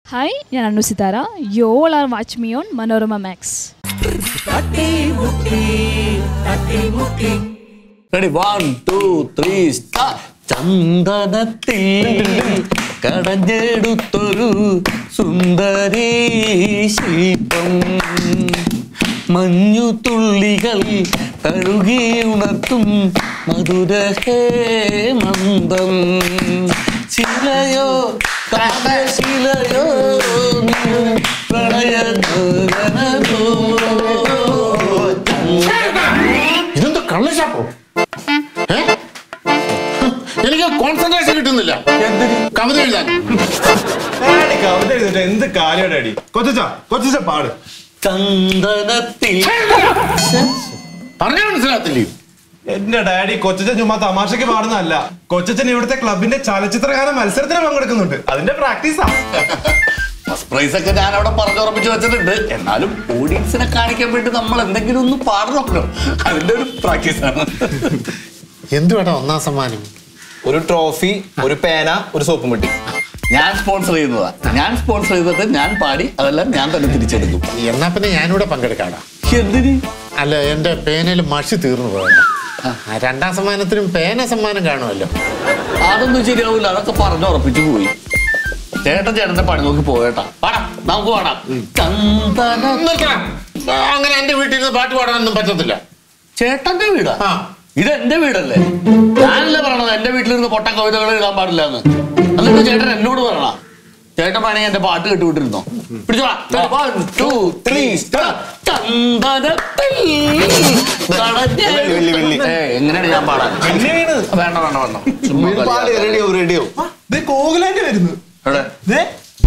Hi ഞാൻ Anu Sithara yo all are watch me on Manorama Max ready one two three star ചന്ദനത്തിൽ കടഞ്ഞെടുത്തൊരു സുന്ദരീ ശില്പം മഞ്ഞു തുള്ളികൾ തഴുകി ഉണർത്തും മധുര ഹേമന്തം ശിലയോ കാലശിലയോ പ്രണയ ഇതെന്താ കള്ളശാപ്പോ ഏ? എനിക്ക് കോൺസെൻട്രേഷൻ കിട്ടുന്നില്ല കവിത എഴുതാൻ ഡാഡി കവിത എഴുതിട്ട് എന്ത് കാര്യം ഡാഡി കൊച്ചച്ച കൊച്ചച്ച പാട് ചന്ദനത്തിൽ പറഞ്ഞാൽ മനസ്സിലാകത്തില്ലേ എന്റെ ഡാഡി കൊച്ചച്ചൻ ചുമ്മാ തമാശക്ക് പാടുന്നതല്ല കൊച്ചച്ചൻ ഇവിടുത്തെ ക്ലബിന്റെ ചലച്ചിത്രഗാന മത്സരത്തിന് പങ്കെടുക്കുന്നുണ്ട് അതിന്റെ പ്രാക്ടീസാ ഫസ്റ്റ് പ്രൈസ് ഒക്കെ ഞാൻ അവിടെ പറഞ്ഞുറപ്പിച്ച് വെച്ചിട്ടുണ്ട് എന്നാലും ഓഡിയൻസിനെ കാണിക്കാൻ വേണ്ടി നമ്മൾ എന്തെങ്കിലും ഒന്ന് പാടണമല്ലോ അതിന്റെ ഒരു പ്രാക്ടീസാണ് എന്തുവേട്ടാ ഒന്നാം സമ്മാനം ഒരു ട്രോഫി ഒരു പേന ഒരു സോപ്പും പെട്ടി ഞാൻ സ്പോൺസർ ചെയ്യുന്നതാ ഞാൻ സ്പോൺസർ ചെയ്തിട്ട് ഞാൻ പാടി അതെല്ലാം ഞാൻ തന്നെ തിരിച്ചെടുക്കും എന്നാ പിന്നെ ഞാനിവിടെ പങ്കെടുക്കാടാ എന്തിന് അല്ല എന്റെ പേനയിൽ മഷി തീർന്നു പോയതാ ആ, രണ്ടാം സമ്മാനത്തിനും പേന സമ്മാനം കാണുമല്ലോ അതൊന്നും ശരിയാവില്ല അതൊക്കെ പറഞ്ഞുറപ്പിച്ചു പോയി ചേട്ടൻ ചേട്ടന്റെ പണി നോക്കി പോയേട്ടാ പാടാം നമുക്ക് പാടാം ചന്ദന നിൽക്കണം. ആ, അങ്ങനെ എന്റെ വീട്ടിൽ നിന്ന് പാട്ട് പാടാനൊന്നും പറ്റത്തില്ല ചേട്ടന്റെ വീടാ ആ. ഇത് എന്റെ വീടല്ലേ ഞാനല്ലേ പറയണത് എന്റെ വീട്ടിലിരുന്ന് പൊട്ട കവിതകൾ എഴുതാൻ പാടില്ല എന്ന് എന്നിട്ട് ചേട്ടൻ എന്നോട് പറയണ ചേട്ടൻ വേണമെങ്കിൽ എന്റെ പാട്ട് കേട്ടുവിട്ടിരുന്നോ പിടിച്ചോളാം വൺ ടു ത്രീ ചന്ദനത്തിൽ കടഞ്ഞ- വെള്ളി, വെള്ളി. ഏയ്, എങ്ങനെയാണ് ഞാൻ പാടാൻ പിന്നെയാണ് വേണ്ട വേണ്ട വേണ്ട ചുമ്മാ കളിയാ. റെഡിയോ റെഡിയോ ഇത് കോകിലാൻഡ് വരുന്നു എവിടെ? ദേ,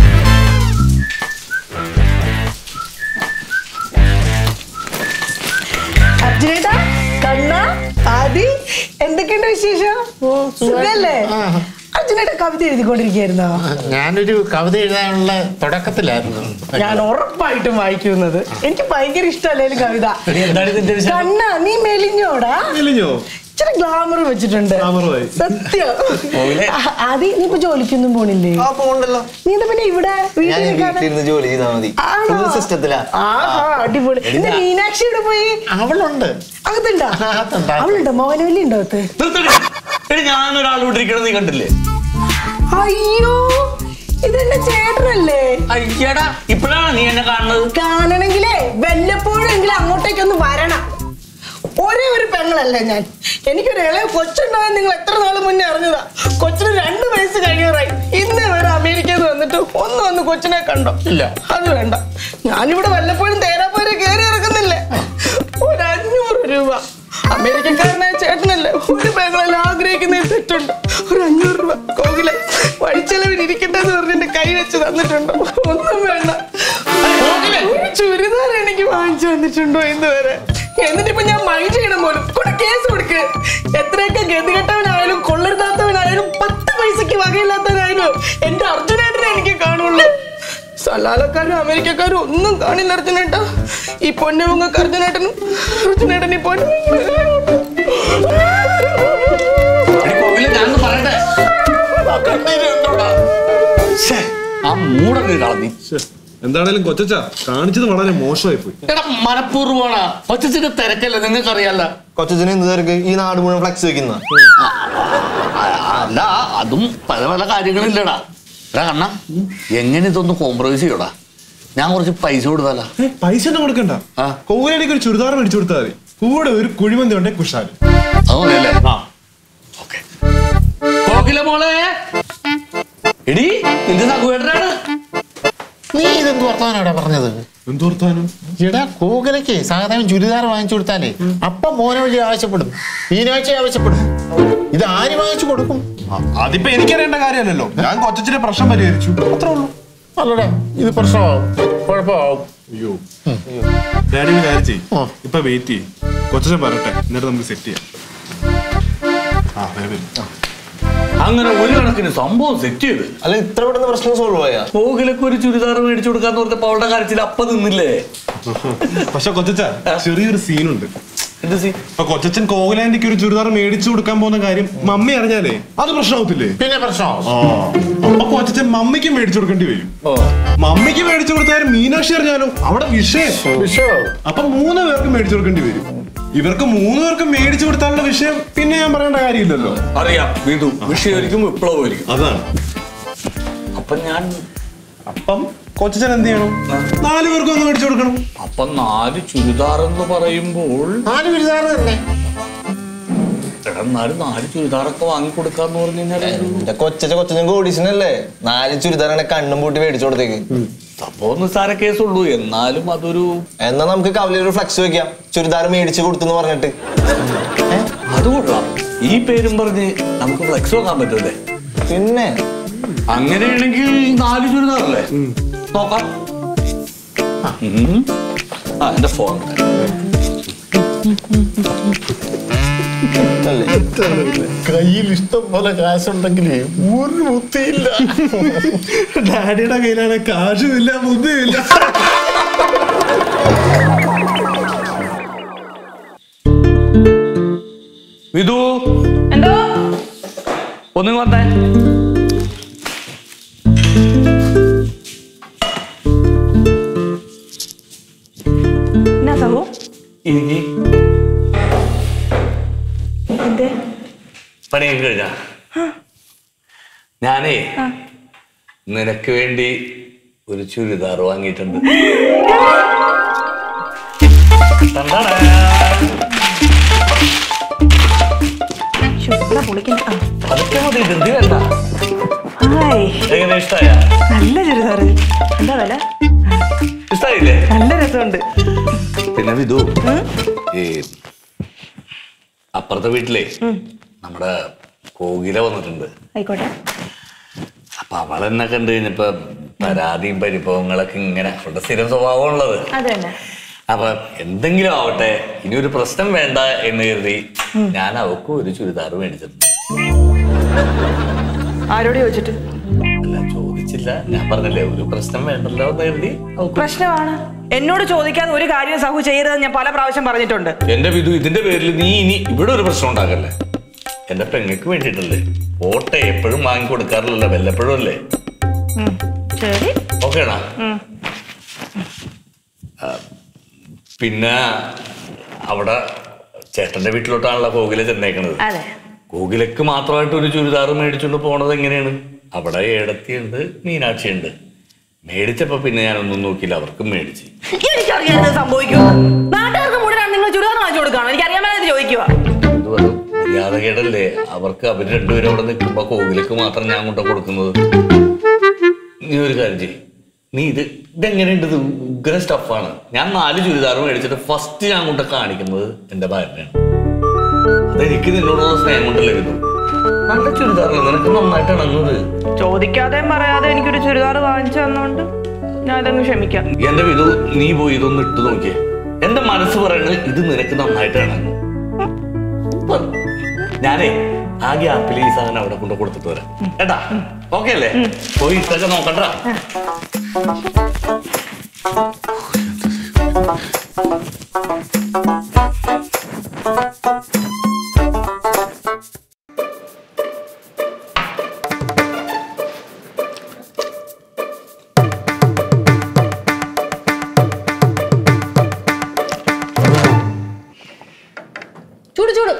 അർജുനേട്ടാ കണ്ണ ആദി എന്തൊക്കെയുണ്ട് വിശേഷം സുഖല്ലേ അർജുനേട്ടാ കവിത എഴുതിക്കൊണ്ടിരിക്കുകയായിരുന്നോ ഞാനൊരു കവിത എഴുതാനുള്ള തുടക്കത്തിലായിരുന്നു ഞാൻ ഉറപ്പായിട്ടും വായിക്കുന്നത് എനിക്ക് ഭയങ്കര ഇഷ്ടമല്ലേ കവിത എടി, എന്താണ് ഇതിന്റെ വിഷയം? കണ്ണ നീ മെലിഞ്ഞോടാ മെലിഞ്ഞോ? ഇച്ചിരി ഗ്ലാമർ വെച്ചിട്ടുണ്ട് Glamour ആയി. സത്യം പോയില്ലേ? ആ- ആദി നീ ഇപ്പൊ ജോലിക്കൊന്നും പോണില്ലേ ആ പോണ്ടല്ലോ നീ എന്താ പിന്നെ ഇവിടെ ഞാൻ വീട്ടിൽ നിൽക്കാതെ? വീട്ടിലിരുന്ന് ജോലി ചെയ്താൽ മതി ആണോ? ഫുൾ സിസ്റ്റത്തിലാ ആഹാ അടിപൊളി ഇന്ന് മീനാക്ഷി ഇവിടെ പോയി അവളുണ്ട് അകത്തുണ്ടോ അകത്തുണ്ട്. അവളുണ്ടോ മോഹനവല്ലി ഉണ്ടോ അകത്ത് നിർത്തടി. എടി ഞാനൊരാൾ വിട്ടിരിക്കണത് നീ കണ്ടില്ലേ അയ്യോ ഇതെന്റെ ചേട്ടനല്ലേ അയ്യടാ ഇപ്പോഴാണ് നീ എന്നെ കാണുന്നത് കാണണമെങ്കിലേ വല്ലപ്പോഴെങ്കിലും അങ്ങോട്ടേക്കൊന്ന് വരണം ഒരേ ഒരു പെങ്ങളല്ല ഞാൻ എനിക്കൊരു ഇളയ കൊച്ചുണ്ടാവാൻ നിങ്ങൾ എത്ര നാൾ മുന്നേ അറിഞ്ഞതാ കൊച്ചിന് രണ്ട് വയസ്സ് കഴിയാറായി ഇന്ന് വരെ അമേരിക്കയിൽ നിന്ന് വന്നിട്ട് ഒന്ന് വന്ന് കൊച്ചിനെ കണ്ടോ ഇല്ല. അത് വേണ്ട ഞാനിവിടെ വല്ലപ്പോഴും തേരാപ്പാരെ കയറി ഇറക്കുന്നില്ലേ ഒരു അഞ്ഞൂറ് രൂപ അമേരിക്കക്കാരനായ ചേട്ടനല്ലേ ഒരു പെങ്ങളല്ല ആഗ്രഹിക്കുന്ന തെറ്റുണ്ട് ഒരു അഞ്ഞൂറ് രൂപ കോകില വഴിച്ചെലവിന് ഇരിക്കട്ടെ എന്ന് പറഞ്ഞ് എന്റെ കൈ വെച്ച് തന്നിട്ടുണ്ടോ ഒന്നും വേണ്ട ഒരു ചുരിദാർ എനിക്ക് വാങ്ങിച്ചു തന്നിട്ടുണ്ടോ ഇന്ന് വരെ എന്നിട്ടിപ്പോ ഞാൻ മൈൻഡ് ചെയ്യണം പോലും കൂടെ കേസ് കൊടുക്ക് എത്രയൊക്കെ ഗതികെട്ടവനായാലും കൊള്ളരുതാത്തവനായാലും പത്ത് പൈസക്ക് വകയില്ലാത്തവനായാലും എന്റെ അർജുനേട്ടനെ എനിക്ക് കാണുള്ളൂ സലാലക്കാരും അമേരിക്കക്കാരും ഒന്നും കാണില്ല അർജുനേട്ടാ ഈ പൊന്നുമുങ്ങൾക്ക് അർജുനേട്ടനും അർജുനേട്ടൻ ഈ പൊന്നു എടി കോവിലെ ഞാനൊന്ന് പറയട്ടെ ആ കണ്ണീര് കണ്ടോടാ. ശ്ശേ, ആ മൂട നീ കളഞ്ഞി ശ്ശെ, എന്താണേലും കൊച്ചച്ച കാണിച്ചത് വളരെ മോശമായി പോയി എടാ മനഃപൂർവ്വമാണ് ഒച്ചച്ചിന്റെ തിരക്കല്ലേ നിങ്ങൾക്കറിയാലോ കൊച്ചച്ഛന് എന്ത് തിരക്ക് ഈ നാട് മുഴുവൻ ഫ്ലക്സ് വെക്കുന്ന അല്ല അതും പല പല കാര്യങ്ങളില്ലടാ എടാ കണ്ണ എങ്ങനെ ഇതൊന്ന് കോംപ്രമൈസ് ചെയ്യൂടാ ഞാൻ കുറച്ച് പൈസ കൊടുത്താലാ ഏ, പൈസ ഒന്നും കൊടുക്കണ്ട ആ. കോകിലേക്ക് ഒരു ചുരിദാർ മേടിച്ചു കൊടുത്താൽ മതി കൂടെ ഒരു കുഴിമന്തി ഉണ്ടെ കുഷാല് അത് മതിയല്ലേ ഓക്കെ കോകില മോളെ എടി നിന്റെ സഹോദരനാണ് നീ ഇതെന്ത് വർത്തമാനാടാ പറഞ്ഞത് എന്തോർത്താനും ഇടാ കൂകലയ്ക്ക് സാധാരണ ചുരിദാർ വാങ്ങിച്ചു കൊടുത്താലേ അപ്പം മോനെ വഴി ആവശ്യപ്പെടും മീനാഴ്ച ആവശ്യപ്പെടും ഇത് ആര് വാങ്ങിച്ചു കൊടുക്കും അതിപ്പോ എനിക്കറിയേണ്ട കാര്യമല്ലല്ലോ ഞാൻ കൊച്ചച്ചിന്റെ പ്രശ്നം പരിഹരിച്ചു അത്രേ ഉള്ളൂ അല്ലടാ ഇത് പ്രശ്നമാവും കുഴപ്പമാവും അയ്യോ ഡാഡി ഒരു കാര്യം ചെയ്യും ആ. ഇപ്പൊ വെയിറ്റ് ചെയ്യും കൊച്ചച്ഛൻ പറയട്ടെ എന്നിട്ട് നമുക്ക് സെറ്റ് ചെയ്യാം ആ വേഗം വരൂ. അങ്ങനെ ഒരു കണക്കിന് സംഭവം സെറ്റ് ചെയ്ത് അല്ല ഇത്ര പെട്ടെന്ന് പ്രശ്നം സോൾവ് ആയാ കോകിലക്ക് ഒരു ചുരിദാർ മേടിച്ചു കൊടുക്കാന്ന് പറഞ്ഞപ്പോ അവളുടെ കാര്യത്തിൽ അപ്പ നിന്നില്ലേ പക്ഷെ കൊച്ചച്ച ചെറിയൊരു സീനുണ്ട് എന്ത് സീൻ അപ്പൊ കൊച്ചച്ഛൻ കോകുലാൻഡിക്ക് ഒരു ചുരിദാർ മേടിച്ചു കൊടുക്കാൻ പോകുന്ന കാര്യം മമ്മി അറിഞ്ഞാലേ അത് പ്രശ്നമാവത്തില്ലേ പിന്നെ പ്രശ്നമാവും ആ അപ്പൊ കൊച്ചച്ഛൻ മമ്മിക്ക് മേടിച്ചു കൊടുക്കേണ്ടി വരും ഓ മമ്മിക്ക് മേടിച്ചു കൊടുത്താൽ മീനാക്ഷി അറിഞ്ഞാലോ അവിടെ വിഷയം വിഷയമാവും അപ്പൊ മൂന്ന് പേർക്ക് മേടിച്ചു കൊടുക്കേണ്ടി വരും ഇവർക്ക് മൂന്ന് പേർക്ക് മേടിച്ചു കൊടുത്താലുള്ള വിഷയം പിന്നെ ഞാൻ പറയേണ്ട കാര്യമില്ലല്ലോ അറിയാം വിധു വിഷയമായിരിക്കും വിപ്ലവമായിരിക്കും അതാണ് അപ്പൊ ഞാൻ അപ്പം കൊച്ചച്ഛൻ എന്ത് ചെയ്യണം നാല് പേർക്കും ഒന്ന് മേടിച്ചു കൊടുക്കണം അപ്പൊ നാല് ചുരിദാർ എന്ന് പറയുമ്പോൾ നാല് ചുരിദാർ തന്നെ എടാ എന്നാലും നാല് ചുരിദാറൊക്കെ വാങ്ങി കൊടുക്കാന്ന് പറഞ്ഞു കഴിഞ്ഞാൽ എന്റെ കൊച്ചച്ച കൊച്ചച്ചൻ കോടീശനല്ലേ നാല് ചുരിദാറാണ് കണ്ണും പൂട്ടി മേടിച്ചു കൊടുത്തേക്ക് സംഭവം നിസ്സാര കേസുള്ളൂ എന്നാലും അതൊരു എന്നാ നമുക്ക് കവലയിൽ ഒരു ഫ്ലക്സ് വെക്കാം ചുരിദാർ മേടിച്ചു കൊടുത്തു എന്ന് പറഞ്ഞിട്ട് അത് കൊള്ളാം ഈ പേരും പറഞ്ഞ് നമുക്ക് ഫ്ലെക്സ് വെക്കാൻ പറ്റൂലേ പിന്നെ അങ്ങനെയാണെങ്കിൽ നാല് ചുരിദാറല്ലേ നോക്കാം ഉം. ആ എന്റെ ഫോൺ അല്ലേ കയ്യിൽ ഇഷ്ടം പോലെ കാശുണ്ടെങ്കിലേ ഒരു ബുദ്ധിയില്ല ഡാഡിയുടെ കയ്യിലാണ് കാശുമില്ല ബുദ്ധിയില്ല വിധു എന്തോ ഒന്നും വന്നേ എന്നാ സഹു ഇനി എന്തേ പണിയൊക്കെ കഴിഞ്ഞ ഞാനേ നിനക്ക് വേണ്ടി ഒരു ചുരിദാർ വാങ്ങിയിട്ടുണ്ട് തണ്ടാടാ. ചുമ്മാ പൊളിക്കുന്ന ആ. അതൊക്കെ മതി ധൃതി വേണ്ട ഹായ് എങ്ങനെ ഇഷ്ടായ നല്ല ചുരിദാറ് എന്താ വില ഇഷ്ടായില്ലേ നല്ല രസമുണ്ട് പിന്നെ വിധു ഈ അപ്പുറത്തെ വീട്ടിലേ നമ്മുടെ കോകില വന്നിട്ടുണ്ട് ആയിക്കോട്ടെ അപ്പൊ അവളെന്നെ കണ്ടു കഴിഞ്ഞപ്പോ പരാതിയും പരിഭവങ്ങളൊക്കെ ഇങ്ങനെ അവളുടെ സ്ഥിരം സ്വഭാവമുള്ളത് അത് തന്നെ അപ്പൊ എന്തെങ്കിലും ആവട്ടെ ഇനി ഒരു പ്രശ്നം വേണ്ട എന്ന് കരുതി ഞാൻ അവക്കും ഒരു ചുരിദാർ മേടിച്ചിട്ടുണ്ട് ആരോട് ചോദിച്ചിട്ട് അല്ല ചോദിച്ചില്ല ഞാൻ പറഞ്ഞില്ലേ ഒരു പ്രശ്നം വേണ്ടല്ലോ എന്ന് കരുതി അവക്ക് പ്രശ്നമാണ് എന്നോട് ചോദിക്കാതെ ഒരു കാര്യം സഹു ചെയ്യരുതെന്ന് ഞാൻ പല പ്രാവശ്യം പറഞ്ഞിട്ടുണ്ട് എന്റെ വിധു ഇതിന്റെ പേരിൽ നീ ഇനി ഇവിടെ ഒരു പ്രശ്നം ഉണ്ടാക്കല്ലേ എന്റെ പെങ്ങക്ക് വേണ്ടിയിട്ടല്ലേ ഓട്ടെ എപ്പോഴും വാങ്ങി കൊടുക്കാറില്ലല്ലോ വല്ലപ്പോഴും അല്ലേ ഉം, ശരി ഓക്കേണാ ഉം. പിന്നെ അവിടെ ചേട്ടന്റെ വീട്ടിലോട്ടാണല്ലോ കോകില ചെന്നേക്കണത് അതെ കോകിലക്ക് മാത്രമായിട്ട് ഒരു ചുരിദാർ മേടിച്ചുകൊണ്ട് പോണത് എങ്ങനെയാണ് അവിടെ ഏടത്തിയുണ്ട് മീനാക്ഷിയുണ്ട് മേടിച്ചപ്പോ പിന്നെ ഞാനൊന്നും നോക്കിയില്ല അവർക്കും മേടിച്ച് എനിക്കറിയാം ഇത് സംഭവിക്കും നാട്ടുകാർക്ക് മുഴുവൻ നിങ്ങൾ ചുരിദാർ വാങ്ങിച്ചു കൊടുക്കണം എനിക്കറിയാൻ മേലെ ചോദിക്കുക ഇത് വെറും മര്യാദകേടല്ലേ അവർക്ക് അവർ രണ്ടുപേരും അവിടെ നിൽക്കുമ്പോ കോകിലക്ക് മാത്രം ഞാൻ കൊണ്ട കൊടുക്കുന്നത് നീ ഒരു കാര്യം ചെയ്യ് നീ ഇത് ഇതെങ്ങനെയുണ്ട് ഇത് ഉഗ്ര സ്റ്റഫാണ് ഞാൻ നാല് ചുരിദാർ മേടിച്ചിട്ട് ഫസ്റ്റ് ഞാൻ കൊണ്ട് കാണിക്കുന്നത് എന്റെ ഭാര്യനാണ് അതെനിക്ക് നിന്നോടുള്ള സ്നേഹം കൊണ്ടല്ലേ ഇത് നല്ല ചുരിദാറല്ലേ നിനക്ക് നന്നായിട്ട് ഇണങ്ങുന്നത് ചോദിക്കാതെയും പറയാതെ എനിക്കൊരു ചുരിദാർ വാങ്ങിച്ചു തന്നോണ്ട് ഞാൻ അതങ്ങ് ക്ഷമിക്കാം എന്റെ വിധു നീ പോയി ഇതൊന്ന് ഇട്ട് നോക്കിയേ എന്റെ മനസ്സ് പറയുന്നത് ഇത് നിനക്ക് നന്നായിട്ട് ഇണങ്ങും സൂപ്പർ. ഞാനേ ആ ഗ്യാപ്പിൽ ഈ സാധനം അവിടെ കൊണ്ട് കൊടുത്തിട്ട് വരാം കേട്ടാ ഓക്കെ അല്ലേ പോയി ഇട്ടൊക്കെ നോക്കണ്ട ചൂട് ചൂട്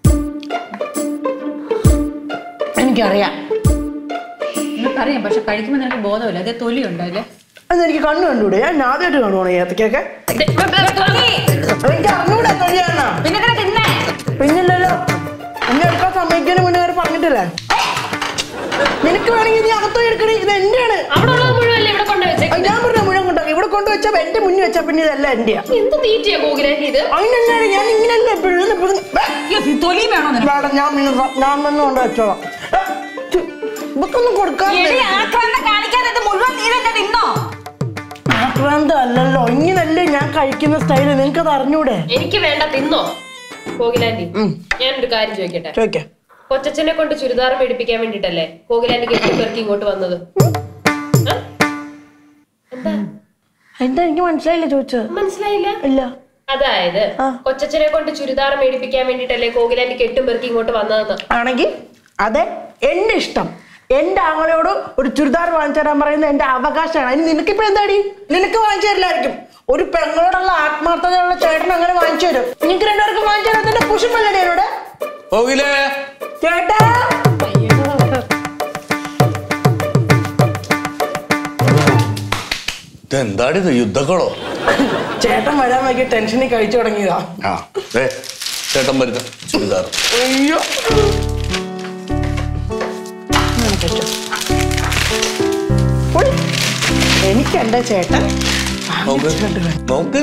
എനിക്കറിയാം നിനക്കറിയാം പക്ഷെ കഴിക്കുമ്പോൾ നിനക്ക് ബോധമില്ല അതേ തൊലിയുണ്ട് അല്ലേ അതെനിക്ക് കണ്ണു കണ്ടൂടെ ഞാൻ ആദ്യമായിട്ട് കാണുവാണ് ഏത്തക്കൊക്കെ എനിക്ക് അറിഞ്ഞൂടെ തൊഴിയാണോ പിന്നെ ഇതിനെ തിന്നേ പിന്നില്ലല്ലോ എന്നെ എടുക്കാൻ സമ്മതിക്കാനും മുന്നേ അവർ പറഞ്ഞിട്ടില്ലേ നിനക്ക് വേണമെങ്കിൽ നീ അകത്തോ എടുക്കണേ ഇത് എന്റെയാണ് അവിടെ ഉള്ളത് മുഴുവല്ലേ ഇവിടെ കൊണ്ടുവച്ചേ അത് ഞാൻ പറഞ്ഞ മുഴുവൻ കൊണ്ടാക്കി ഇവിടെ കൊണ്ടുവച്ചാ എന്റെ മുന്നിൽ വെച്ചാ പിന്നെ ഇതല്ല എന്റെയാ എന്ത് തീറ്റയാ കോകിലേ ഇത് അതിനെന്താണ് ഞാൻ ഇങ്ങനല്ല എപ്പോഴും എപ്പോഴും തൊലി വേണോ നിനക്ക്? വേണം ഞാൻ പിന്നെ ഞാൻ തന്നെ കൊണ്ട് വെച്ചോളാം ഏ, ഛ്, ഇവക്കൊന്നും കൊടുക്കാറില്ല എടി, ആക്രാന്തം കാണിക്കാതെ ഇത് മുഴുവൻ നീ തന്നെ തിന്നോ ആക്രാന്തം അല്ലല്ലോ ഇങ്ങനല്ലേ ഞാൻ കഴിക്കുന്ന സ്റ്റൈല് നിനക്ക് അത് അറിഞ്ഞൂടെ എനിക്ക് വേണ്ട തിന്നോ കോകിലാൻഡി ഞാനൊരു കാര്യം ചോദിക്കട്ടെ ചോദിക്കേ കൊച്ചച്ഛനെ കൊണ്ട് ചുരിദാർ മേടിപ്പിക്കാൻ വേണ്ടിട്ടല്ലേ കോകിലാൻഡി കെട്ടിപ്പേർക്ക് ഇങ്ങോട്ട് വന്നത് ആ? എന്താ എന്താ എനിക്ക് മനസ്സിലായില്ല ചോദിച്ചത് മനസ്സിലായില്ല ഇല്ല അതായത് കൊച്ചച്ഛനെ കൊണ്ട് ചുരിദാർ മേടിപ്പിക്കാൻ വേണ്ടിട്ടല്ലേ കോകിലാന്റെ കെട്ടും പെറുക്കി ഇങ്ങോട്ട് വന്നതെന്ന് ആണെങ്കിൽ അതെ എന്റെ ഇഷ്ടം എന്റെ ആങ്ങളോട് ഒരു ചുരിദാർ വാങ്ങിച്ചു തരാൻ പറയുന്നത് എന്റെ അവകാശമാണ് അതിന് നിനക്കിപ്പോ എന്താടി നിനക്ക് വാങ്ങിച്ചു തരില്ലായിരിക്കും ഒരു പെങ്ങളോടുള്ള ആത്മാർത്ഥതയുള്ള ചേട്ടൻ അങ്ങനെ വാങ്ങിച്ചു തരും നിങ്ങൾക്ക് രണ്ടുപേർക്കും വാങ്ങിച്ചു തരാത്തിന്റെ കുശുമല്ലേ എന്നോട് കോകിലേ ചേട്ടാ ഇതെന്താടിത് യുദ്ധക്കളോ ചേട്ടൻ വരാൻ വൈകി ടെൻഷനിൽ കഴിച്ചു തുടങ്ങിയതാ ആ ദേ ചേട്ടൻ വരുന്ന ചുരിദാർ അയ്യോ ഉയ്. എനിക്ക് എന്റെ ചേട്ടൻ നോക്ക് നോക്ക്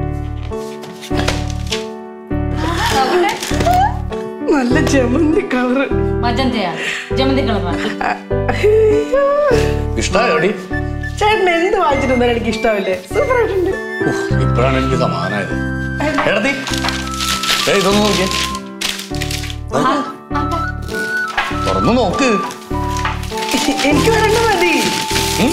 നല്ല ജമന്തി കളറ് മജന്തയാ ജമന്തി കളറാ ഇഷ്ടായോടി ചേട്ടൻ എന്ത് വാങ്ങിച്ചിട്ടുണ്ടെങ്കിലും എനിക്ക് ഇഷ്ടാവില്ലേ സൂപ്പർ ആയിട്ടുണ്ട് ഉഫ്, ഇപ്പഴാണ് എനിക്ക് സമാധാനമായത് എടതി ഏ ഇതൊന്ന് നോക്കിയേ നോക്ക്. തുറന്ന് നോക്ക് എനിക്ക് വരണ്ട മതി ഉം.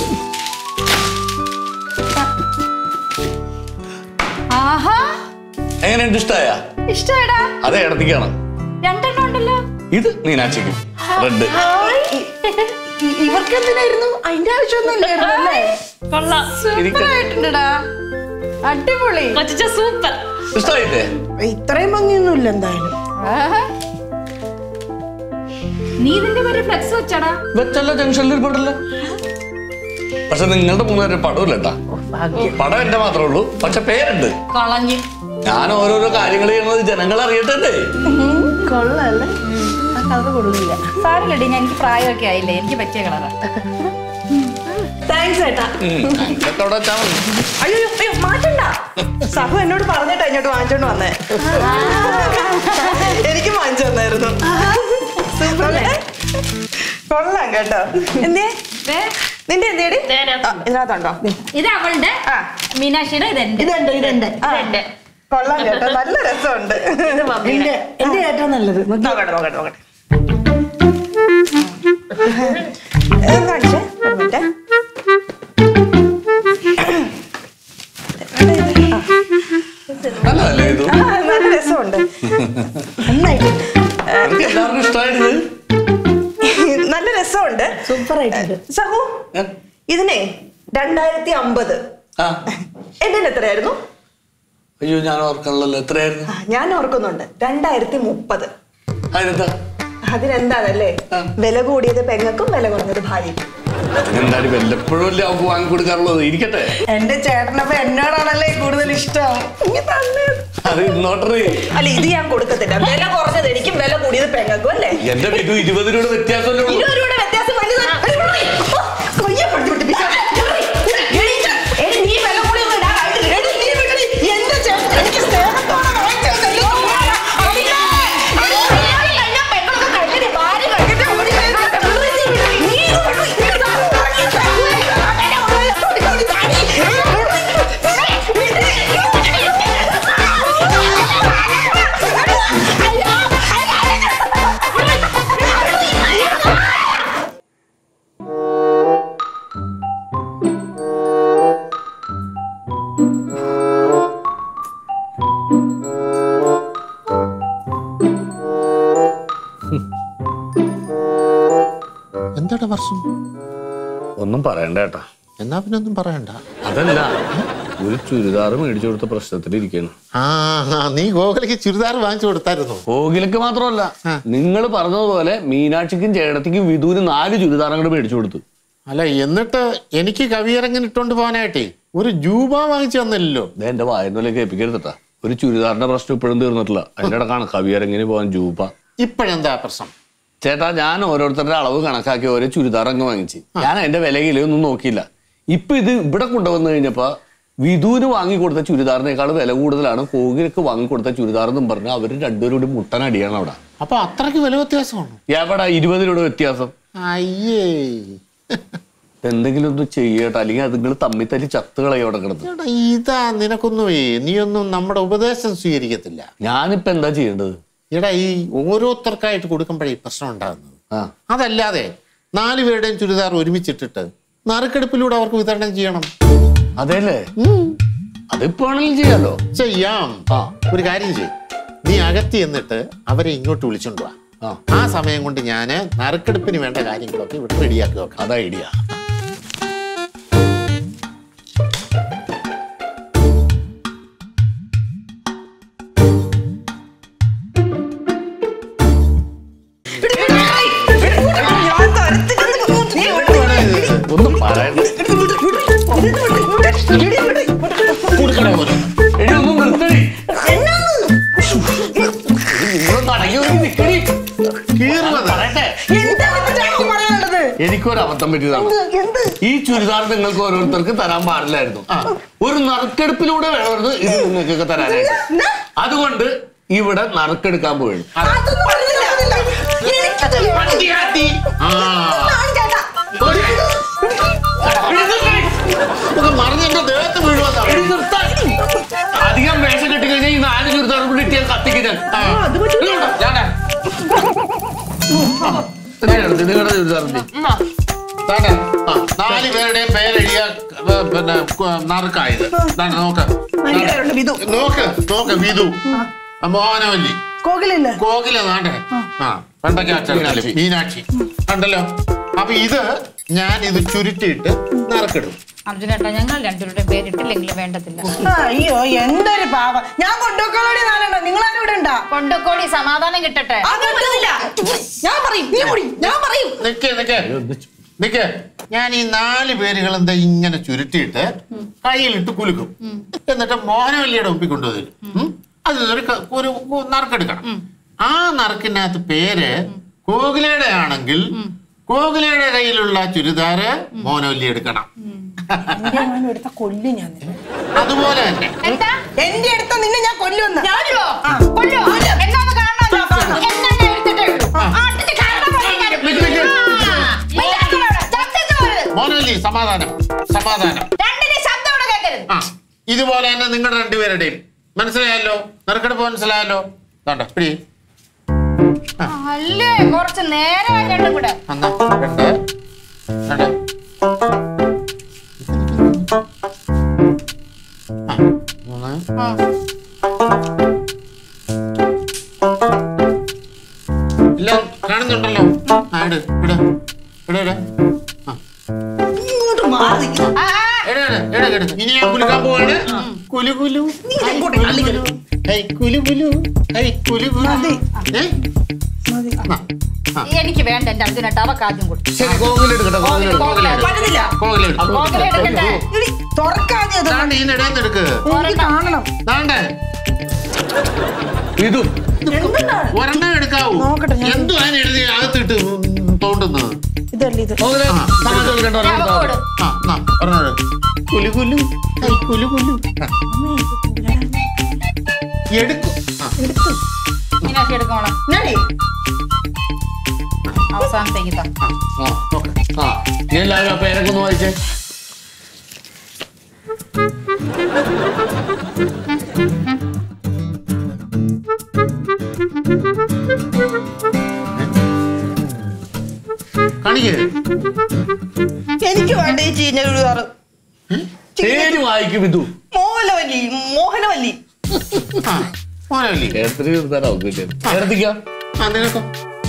ആഹാ എങ്ങനെയുണ്ട് ഇഷ്ടായ ഇഷ്ടമായിടാ അതെ ഇടത്തിക്കാണ് രണ്ടെണ്ണം ഉണ്ടല്ലോ ഇത് മീനാക്ഷിക്കും റെഡ് ഇ- ഇവർക്ക് എന്തിനായിരുന്നു അതിന്റെ ആവശ്യമൊന്നും ഇല്ലായിരുന്നു അല്ലേ കൊള്ളാം സൂപ്പറായിട്ടുണ്ടടാ അടിപൊളി കൊച്ചച്ച സൂപ്പർ ഇഷ്ടായില്ലേ ഇത്രയും ഭംഗിയൊന്നും ഇല്ല എന്തായാലും ആഹാ. നീ ഇതിന്റെ പേര് ഫ്ലെക്സ് വെച്ചാടാ വെച്ചല്ലോ ജംഗ്ഷനിൽ ഇരിപ്പുണ്ടല്ലോ പക്ഷെ നിങ്ങളുടെ മൂന്നുപേരുടെ പടമില്ല കേട്ടാ പടം എന്റെ മാത്രമേ ഉള്ളൂ പക്ഷെ പേരുണ്ട് കളഞ്ഞ് ഞാൻ ഓരോരോ കാര്യങ്ങൾ ചെയ്യുന്നത് ജനങ്ങൾ അറിയട്ടെ കൊള്ളല്ലേ ആ കളർ കൊള്ളില്ല സാരില്ലടി ഞാൻ എനിക്ക് പ്രായമൊക്കെ ആയില്ലേ എനിക്ക് പറ്റിയ കളറാ താങ്ക്സ് ഏട്ടാ ഇതൊക്കെ അവിടെ വെച്ചാൽ മതി അയ്യോ അയ്യോ മാറ്റണ്ട സഹു എന്നോട് പറഞ്ഞിട്ടാ ഇങ്ങോട്ട് വാങ്ങിച്ചോണ്ട് വന്നേ എനിക്ക് വാങ്ങിച്ചു തന്നായിരുന്നു സൂപ്പറല്ലേ? കൊള്ളാം കേട്ടോ എന്തേ ദേ, നിന്റെ എന്തേടി ഇതേനാ. ആ, ഇതിനകത്തുണ്ടോ ദേ, ഇത് അവളുടെ ആ. മീനാക്ഷിയുടെ ഇതെന്റെ ഇതുണ്ട് ഇതുണ്ട് ആ, ഇതെന്റെ. കൊള്ളാം കേട്ടോ നല്ല രസമുണ്ട് നിന്റെ എന്റെ ഏറ്റവും നല്ലത് നോക്കട്ടെ നോക്കട്ടെ നോക്കട്ടെ ഏ, കാണിച്ചേ ഒരു മിനിറ്റ്. നല്ലതല്ലേ ഇത് ആ, നല്ല രസമുണ്ട് നന്നായിട്ടുണ്ട് എനിക്ക് എല്ലാവർക്കും ഇഷ്ടമായിരുന്നു നല്ല രസമുണ്ട് സൂപ്പർ ആയിട്ടുണ്ട് സഹു ഇതിനെ രണ്ടായിരത്തി അമ്പത് ആ എന്റെ എത്രയായിരുന്നു അയ്യോ ഞാൻ ഓർക്കണല്ലോ എത്രയായിരുന്നു ആ, ഞാൻ ഓർക്കുന്നുണ്ട് രണ്ടായിരത്തി മുപ്പത് അതിനെന്താ അതിനെന്താണല്ലേ വില കൂടിയത് പെങ്ങൾക്കും വില കുറഞ്ഞത് ഭാര്യയ്ക്കും അതിനെന്താടി വല്ലപ്പോഴും അല്ലേ അവർക്ക് വാങ്ങിക്കൊടുക്കാറുള്ളത് ഇരിക്കട്ടെ എന്റെ ചേട്ടനപ്പോ എന്നോടാണല്ലേ കൂടുതൽ ഇഷ്ടം ഇങ്ങ് തന്നെ. അത് ഇന്നോട്ടറി അല്ല ഇത് ഞാൻ കൊടുക്കത്തില്ല വില കുറഞ്ഞത് എനിക്കും വില കൂടിയത് പെങ്ങൾക്കും അല്ലേ എന്റെ വിധു ഇരുപത് രൂപ വ്യത്യാസമല്ലേ ഉള്ളൂ ഇരുപത് രൂപയുടെ വ്യത്യാസം വലുതാണ്. അയ്യോ, ഓ, കൊയ്യെ പിടിച്ച് വിട്ട് പിശാച്. എണീറ്റ്. എടി, നീ വില കൂടിയൊന്നും ഇടാനായിട്ടില്ല. എടി, നീ വിടടി. എന്റെ ചേട്ടൻ എനിക്ക് സ്നേഹത്തോടെ വാങ്ങിച്ചു തന്നല്ലേ. അടിയേ. എടി, കല്യാണം കഴിഞ്ഞ പെങ്ങളൊക്കെ കഴിഞ്ഞില്ലേ? ഭാര്യ കഴിഞ്ഞിട്ട് അവര് കഴിഞ്ഞിട്ട് നീ വിടടി. നീ ഇത് വിടടി. നീ ഇത് വാങ്ങി തരൂ. എന്നെ ഒന്ന് തൊടി, തൊടി, താടി. എന്താടാ വർഷം ഒന്നും പറയണ്ട ഏട്ടാ എന്നാ പിന്നെ ഒന്നും പറയണ്ട അതല്ല ഒരു ചുരിദാർ മേടിച്ചു കൊടുത്ത പ്രശ്നത്തിൽ ഇരിക്കുന്നു ആ ആ, നീ ഗോകുലയ്ക്ക് ചുരിദാർ വാങ്ങിച്ചു കൊടുത്തായിരുന്നു കോകിലക്ക് മാത്രമല്ല നിങ്ങൾ പറഞ്ഞതുപോലെ മീനാക്ഷിക്കും ചേടത്തിക്കും വിധുവിന് നാല് ചുരിദാറങ്ങൾ മേടിച്ചു കൊടുത്തു അല്ല എന്നിട്ട് എനിക്ക് കവിയരങ്ങനെ ഇട്ടോണ്ട് പോകാനായിട്ടേ ഒരു ജൂബ വാങ്ങിച്ചു തന്നില്ലല്ലോ ദേ എന്റെ വായനയിലേക്ക് ഏൽപ്പിക്കരുതട്ടാ ഒരു ചുരിദാറിന്റെ പ്രശ്നം ഇപ്പോഴും തീർന്നിട്ടില്ല അതിന്റെ ഇടക്കാണ് കവിയരങ്ങിന് പോകാൻ ജൂപ്പ ഇപ്പോഴെന്താ പ്രശ്നം ചേട്ടാ ഞാൻ ഓരോരുത്തരുടെ അളവ് കണക്കാക്കി ഓരോ ചുരിദാർ അങ്ങ് വാങ്ങിച്ച് ഞാൻ അതിന്റെ വില കിലൊന്നും നോക്കിയില്ല ഇപ്പൊ ഇത് ഇവിടെ കൊണ്ടുവന്നു കഴിഞ്ഞപ്പോ വിധുവിന് വാങ്ങിക്കൊടുത്ത ചുരിദാറിനേക്കാൾ വില കൂടുതലാണ് കോകിലക്ക് വാങ്ങിക്കൊടുത്ത ചുരിദാർ എന്നും പറഞ്ഞ് അവര് രണ്ടുപേരും കൂടി മുട്ടനടിയാണ് അവിടെ അപ്പൊ അത്രയ്ക്ക് വില വ്യത്യാസമാണ് എവിടെ ഇരുപത് രൂപ വ്യത്യാസം അയ്യേ എന്തെങ്കിലും ഒന്ന് ചെയ്യട്ടെ അല്ലെങ്കിൽ അത് നിങ്ങൾ തമ്മി തല്ലി ചത്ത് കളയും അവിടെ കിടന്ന് എടാ, ഇതാ നിനക്കൊന്നും നീയൊന്നും നമ്മുടെ ഉപദേശം സ്വീകരിക്കത്തില്ല ഞാനിപ്പോ എന്താ ചെയ്യേണ്ടത് എടാ ഈ ഓരോരുത്തർക്കായിട്ട് കൊടുക്കുമ്പോഴേ ഈ പ്രശ്നം ഉണ്ടാകുന്നത് ആ അതല്ലാതെ നാല് പേരുടെയും ചുരിദാർ ഒരുമിച്ചിട്ടിട്ട് നറുക്കെടുപ്പിലൂടെ അവർക്ക് വിതരണം ചെയ്യണം അതെല്ലേ അതിപ്പോ ആണെങ്കിലും ചെയ്യാലോ ചെയ്യാം ആ. ഒരു കാര്യം ചെയ്യും നീ അകത്തി എന്നിട്ട് അവരെ ഇങ്ങോട്ട് വിളിച്ചോണ്ട് വാ ആ. ആ സമയം കൊണ്ട് ഞാൻ നറുക്കെടുപ്പിന് വേണ്ട കാര്യങ്ങളൊക്കെ ഇവിടെ റെഡിയാക്കി വെക്കാം അതാ ഐഡിയ ഒന്നും പറയണ്ട എടി ഒന്നും നിർത്തടി നിങ്ങളൊന്ന് അടങ്ങി ഒതുങ്ങി നിക്കടി. ഞാൻ പറയട്ടെ എനിക്കൊരു അബദ്ധം പറ്റിയതാണ് ഈ ചുരിദാർ നിങ്ങൾക്ക് ഓരോരുത്തർക്ക് തരാൻ പാടില്ലായിരുന്നു ഒരു നറുക്കെടുപ്പിലൂടെ വേണമായിരുന്നു ഇത് നിങ്ങൾക്കൊക്കെ തരാനായിട്ട് അതുകൊണ്ട് ഇവിടെ നറുക്കെടുക്കാൻ പോയി മറിഞ്ഞ എന്റെ ദേഹത്ത് വീഴുവാ അധികം വേഷം കെട്ടി കഴിഞ്ഞാൽ ഈ നാല് ചുരിദാർ കൂടി ഇട്ടിയാൽ കത്തിക്കാൻ നിങ്ങളുടെ ചുരിദാറിന്റെ താണ്ടെ, ആ, നാല് പേരുടെയും പേരെഴുതിയ ഏ, പിന്നെ കു- നറുക്കായത് താണ്ടെ, നോക്ക് പേരുണ്ട് വിധു. നോക്ക് നോക്ക് വിധു ആ, മോഹനവല്ലി കോകിലല്ലേ കോകില നാട്ടെ ആ പണ്ടൊക്കെ അച്ഛൻ മീനാക്ഷി കണ്ടല്ലോ അപ്പൊ ഇത് ഞാൻ ഇത് ചുരുട്ടിയിട്ട് നറുക്കിടും അർജുനേട്ടാ ഞങ്ങൾ രണ്ടുപേരുടെ പേരിട്ടില്ലെങ്കിൽ വേണ്ടത്തില്ല അയ്യോ എന്തൊരു പാവം ഞാൻ കൊണ്ടുപോക്കാളോടി നാലെണ്ണ നിങ്ങളാരും ഇവിടെ ഉണ്ടാ കൊണ്ടക്കോടി സമാധാനം കിട്ടട്ടെ അത് പറ്റുന്നില്ല ഞാൻ പറയും നീ മുടി ഞാൻ പറയും നിക്കേ നിക്കേ നിക്കേ ഞാൻ ഈ നാല് പേരുകൾ എന്താ ഇങ്ങനെ ചുരുട്ടിയിട്ട് കയ്യിലിട്ട് കുലുക്കും എന്നിട്ട് മോഹനവല്ലിയുടെ ഒപ്പി കൊണ്ടുവരും അതിൽ നിന്നൊരു ക- ഒരു ഒരു നറുക്കെടുക്കണം ആ നറുക്കിനകത്ത് പേര് കോകിലയുടെ ആണെങ്കിൽ കോകിലയുടെ കയ്യിലുള്ള ചുരിദാറ് മോഹനവല്ലി എടുക്കണം എടുത്ത കൊല്ലു ഞാൻ നിന്നെ. അതുപോലെ തന്നെ എന്താ എന്റെ അടുത്ത നിന്നെ ഞാൻ കൊല്ലുവന്ന് ഞാനോ കൊല്ലോ എന്നാന്ന് കാണണോ എന്നാ ഞാൻ എടുത്തിട്ടേ ഉള്ളൂ ആട്ടിച്ച് കാണാൻ പോയി ഞാൻ. നിക്ക് നിക്ക്. ആ, മിണ്ടാതിരിക്കണോ? ചത്തിച്ച് പോരുത്. മോഹനവല്ലി സമാധാനം സമാധാനം രണ്ടിന്റെ ശബ്ദം ഇവിടെ കേൾക്കരുത് ആ ഇതുപോലെ തന്നെ നിങ്ങളുടെ രണ്ടുപേരുടെയും മനസ്സിലായല്ലോ നറുക്കെടുപ്പ് മനസ്സിലായല്ലോ വേണ്ട പിടി അല്ലേ കുറച്ച് നേരമായി രണ്ടും കൂടെ എന്നാ രണ്ട് രണ്ട് ആ, മൂന്ന് ആ. എല്ലാം കാണുന്നുണ്ടല്ലോ ആ ഇട് ഇട് ഇട് ഇട് ആ ഇങ്ങോട്ട് മാറി ആ, ആ, ഇട് ഇട് ഇട് ഇട് ഇനി ഞാൻ കുലുക്കാൻ പോവാണ് കുലു കുലു നീ ഇതെങ്ങോട്ട് തള്ളിക്കരുത്. ഹൈ കുലു കുലു ഹൈ കുലു കുലു മതി. ഏ മതി. ആ, ആ. എനിക്ക് വേണ്ട എന്റെ അർജുനേട്ടാ അവക്ക് ആദ്യം കൊടുത്തു ശരി കോകിലെടുക്കട്ടെ കോകിലെടുക്കട്ടെ പറ്റുന്നില്ല കോകിലെടുക്ക്. കോകില എടുക്കട്ടെ ഇടി, തുറക്കാതെ അത് ദാണ്ടെ ഈ ഇടയെന്നെടുക്ക് എനിക്ക് കാണണം ദാണ്ടെ ഇതും എന്തുണ്ടാ ഒരെണ്ണം എടുക്കാവൂ നോക്കട്ടെ, ഞാൻ- എന്തു അതിന് എഴുതി അകത്തിട്ട് തോണ്ടുന്നത് ഇതല്ലേ ഇത് കോകിലെ സമയത്ത് വിളിക്കണ്ട ഞാൻ അവക്ക് ഒരെണ്ണം കൊടു. ആ എന്നാ ഒരെണ്ണം എടുക്ക്. കുലു കുലു ഹൈ കുലു കുലു ആ, എടുക്കും ആ എടുത്തു മീനാക്ഷി എടുക്കോളാം ഞാനേ അവസാനത്തേക്ക് താ ആ, ആ നോക്ക് ആ നീ എല്ലാവരും ആ പേരൊക്കെ ഒന്ന് വായിച്ചേ കാണിക്കേ എനിക്ക് വേണ്ട ഈ ചീഞ്ഞ ചുരിദാറ് പേര് വായിക്കും ഇതു മോഹനവല്ലി മോഹനവല്ലി ആ മോനല്ലേ എത്ര ചെറുതാറാവും കിട്ടിയത് ചേർത്തിക്കാം ആ നിനക്കോ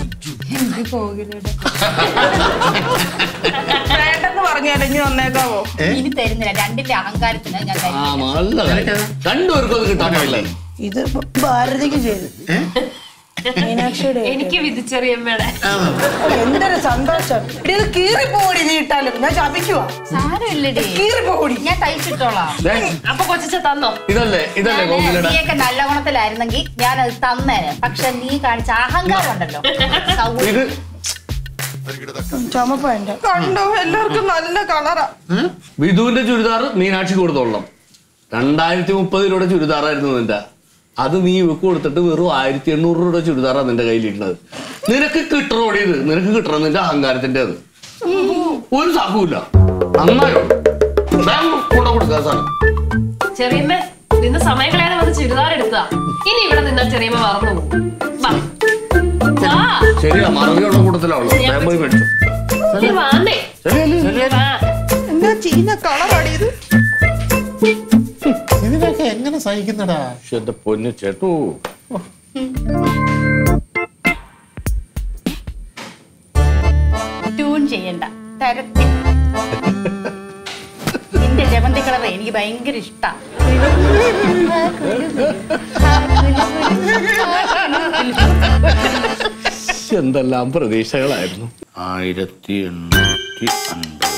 വേണ്ടെന്ന് പറഞ്ഞാലേ ഇനി വന്നേക്കാവോ ഇനി തരുന്നില്ല രണ്ടിന്റെ അഹങ്കാരത്തിന് ഞാൻ ആ തരുന്നില്ല. നല്ല കാര്യം. രണ്ടുപേർക്കും അത് കിട്ടാൻ ഇത് ഭാരതിക്ക് ചെയ്തു മീനാക്ഷിയുടെ എനിക്ക് വിധിച്ചെറിയമ്മയുടെ എന്തൊരു സന്തോഷം എടി, ഇത് കീറിപ്പോടി നീ ഇട്ടാലും ഞാൻ ശപിക്കുവാ സാരമില്ലടി കീറിപ്പോടി ഞാൻ തയ്ച്ചിട്ടോളാം അപ്പൊ കൊച്ചിച്ച തന്നോ ഇതല്ലേ ഇതല്ലേ ഞാന് കോകിലയുടെ നീയൊക്കെ നല്ല ഗുണത്തിലായിരുന്നെങ്കിൽ ഞാൻ അത് തന്നേനെ പക്ഷെ നീ കാണിച്ച അഹങ്കാരം ഉണ്ടല്ലോ സൗ- ഇത് ചുമപ്പ എന്റെ കണ്ടോ എല്ലാവർക്കും നല്ല കളറാ വിധുവിന്റെ ചുരിദാർ മീനാക്ഷി കൊടുത്തോളാം രണ്ടായിരത്തി മുപ്പത് രൂപയുടെ ചുരിദാറായിരുന്നു നിന്റെ അത് നീ ഇവക്ക് കൊടുത്തിട്ട് വെറും ആയിരത്തി എണ്ണൂറ് രൂപയുടെ ചുരിദാറാണ് നിന്റെ കയ്യിലിരുന്നത് നിനക്ക് കിട്ടണോടി ഇത് നിനക്ക് കിട്ടണം നിന്റെ അഹങ്കാരത്തിന്റെ അത് ഒരു സാഹുമില്ല നന്നായോ കൂടെ കൊടുക്കുക സാധനം ചെറിയമ്മ നിന്ന് സമയം കളയാതെ വന്ന് ചുരിദാർ എടുത്തതാ ഇനി ഇവിടെ നിന്നാൽ ചെറിയമ്മ മറന്നു പോകും വാ. വാ. ശരിയാ മറവിയുള്ള കൂട്ടത്തിലാവുള്ളൂ വേഗം പോയി മേടിച്ചു നീ വാന്നേ ശരിയല്ലേ വാ. എന്നാ ചീഞ്ഞ കളറാടി ഇത് ഇത് സഹിക്കുന്നടാ പക്ഷെ എന്റെ പൊന്നു ചേട്ടു ട്യൂൺ ചെയ്യണ്ട തരത്തിൽ നിന്റെ ജമന്തി കളർ എനിക്ക് ഭയങ്കര ഇഷ്ടാ എന്തെല്ലാം പ്രതീക്ഷകളായിരുന്നു ആയിരത്തി എണ്ണൂറ്റി അൻപത്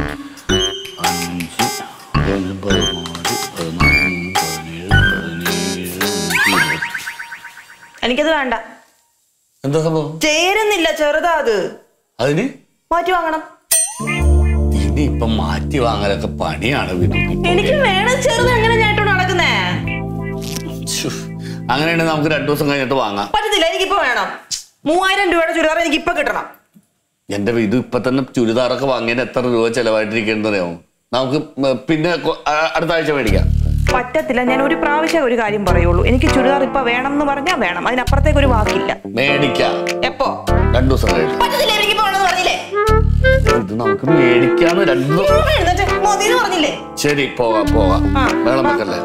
അഞ്ച് പതിനഞ്ച് പതിനാല് പതിനാല് പതിനേഴ് പതിനേഴ് അഞ്ച് ഇരുപത്. എനിക്കത് വേണ്ട എന്താ സംഭവം ചേരുന്നില്ല ചെറുതാ അത് അതിന് മാറ്റി വാങ്ങണം ഇനി ഇപ്പൊ മാറ്റി വാങ്ങലൊക്കെ പണിയാണ് വിനോദി എനിക്ക് വേണം ചെറുത് എങ്ങനെ ഞാനിട്ടോണ്ട് നടക്കുന്നേ അങ്ങനെയാണെങ്കിൽ നമുക്ക് രണ്ടു ദിവസം കഴിഞ്ഞിട്ട് വാങ്ങാം പറ്റത്തില്ല എനിക്കിപ്പോ വേണം മൂവായിരം രൂപയുടെ ചുരിദാർ എനിക്ക് ഇപ്പൊ കിട്ടണം എന്റെ ഇത് ഇപ്പൊ തന്നെ ചുരിദാറൊക്കെ വാങ്ങിയതിന് എത്ര രൂപ ചെലവായിട്ടിരിക്കുന്നറിയാമോ നമുക്ക് മ- പിന്നെ കൊ- ആ- അടുത്ത ആഴ്ച മേടിക്കാം പറ്റത്തില്ല ഞാൻ ഒരു പ്രാവശ്യം ഒരു കാര്യം പറയുള്ളൂ എനിക്ക് ചുരിദാർ ഇപ്പൊ വേണം എന്ന് പറഞ്ഞാൽ വേണം അതിനപ്പുറത്തേക്ക് ഒരു വാക്കില്ല മേടിക്കാം എപ്പോ രണ്ടു ദിവസം കഴിഞ്ഞ് പറ്റത്തില്ല എനിക്ക് വേണമെന്ന് പറഞ്ഞില്ലേ ഇത് നമുക്ക് മേടിക്കാന്ന് രണ്ടു എന്നിട്ട് മതി എന്ന് പറഞ്ഞില്ലേ ശരി പോകാം പോകാം ആ, വേളം വാ. വെക്കല്ലേ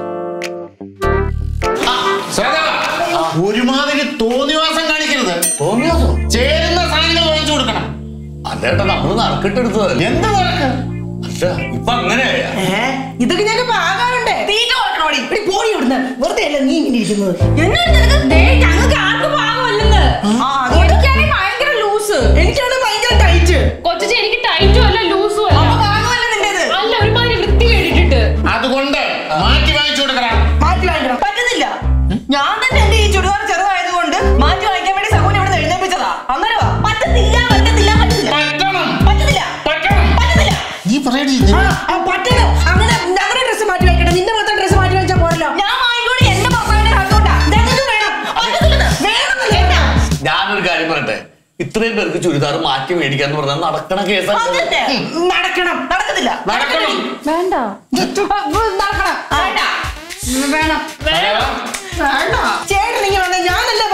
ഒരുമാതിരി തോന്നിവാസം കാണിക്കരുത് തോന്നിയാസോ ചേരുന്ന സാധനങ്ങൾ വാങ്ങിച്ചു കൊടുക്കണം അതേട്ടാ നമ്മള് നറുക്കിട്ടെടുത്തതല്ലേ എന്ത് വഴക്ക് പക്ഷെ ഇപ്പൊ അങ്ങനെയായ ഇതൊക്കെ ഞങ്ങൾക്ക് ആകാറുണ്ടേ തീറ്റ കൊടുക്കണോടി ഇവിടെ പോയി ഇവിടുന്ന് വെറുതെ അല്ല നീ ഇങ്ങനെ ഇരിക്കുന്നത് ഞങ്ങൾക്ക് ആർക്കും പാകമല്ലെന്ന് എനിക്കാണെങ്കിൽ ഭയങ്കര ലൂസ് എനിക്കാണ് ഭയങ്കര ടൈറ്റ് കൊച്ചു എനിക്ക് ടൈറ്റും അല്ല ലൂസും അല്ല പാകമല്ല നിന്റേത് അല്ല ഒരുമാതിരി വൃത്തി കേട്ടിട്ട് അതുകൊണ്ട് മാറ്റി വാങ്ങിച്ചു കൊടുക്കണം മാറ്റി വാങ്ങിക്കണം പറ്റുന്നില്ല ഞാൻ തന്നെ എന്റെ ഈ ചുരിദാർ ചെറുതായതുകൊണ്ട് മാറ്റി വാങ്ങിക്കാൻ വേണ്ടി സഹോദരൻ ഇവിടെ എഴുന്നേപ്പിച്ചതാ അന്നേരവാ പറ്റത്തില്ല പറ്റത്തില്ല പറ്റത്തില്ല പറ്റണം പറ്റത്തില്ല പറ്റണം പറ്റത്തില്ല നീ പറയടി ആ, ആ, പറ്റണം അങ്ങനെ അങ്ങനെ ഡ്രസ് മാറ്റി വാങ്ങിക്കണം നിന്റെ മാത്രം ഡ്രസ് മാറ്റി വാങ്ങിച്ചാൽ പോരല്ലോ ഞാൻ വാങ്ങിക്കോടി എന്റെ ഭർത്താവിന്റെ കണ്ടുകൊണ്ടാ ഞങ്ങൾക്ക് വേണം പറ്റത്തില്ലെന്ന് വേണമെന്നില്ല ഞാനൊരു കാര്യം പറയട്ടെ ഇത്രയും പേർക്ക് ചുരിദാർ മാറ്റി മേടിക്കാന്ന് പറഞ്ഞാൽ നടക്കണ കേസാണ് അതന്നെ നടക്കണം നടക്കത്തില്ല നടക്കണം വേണ്ട നടക്കണം വേണ്ട വേണം വേണ്ട ചേട്ടൻ ഇങ്ങനെ വന്നാൽ ഞാനല്ല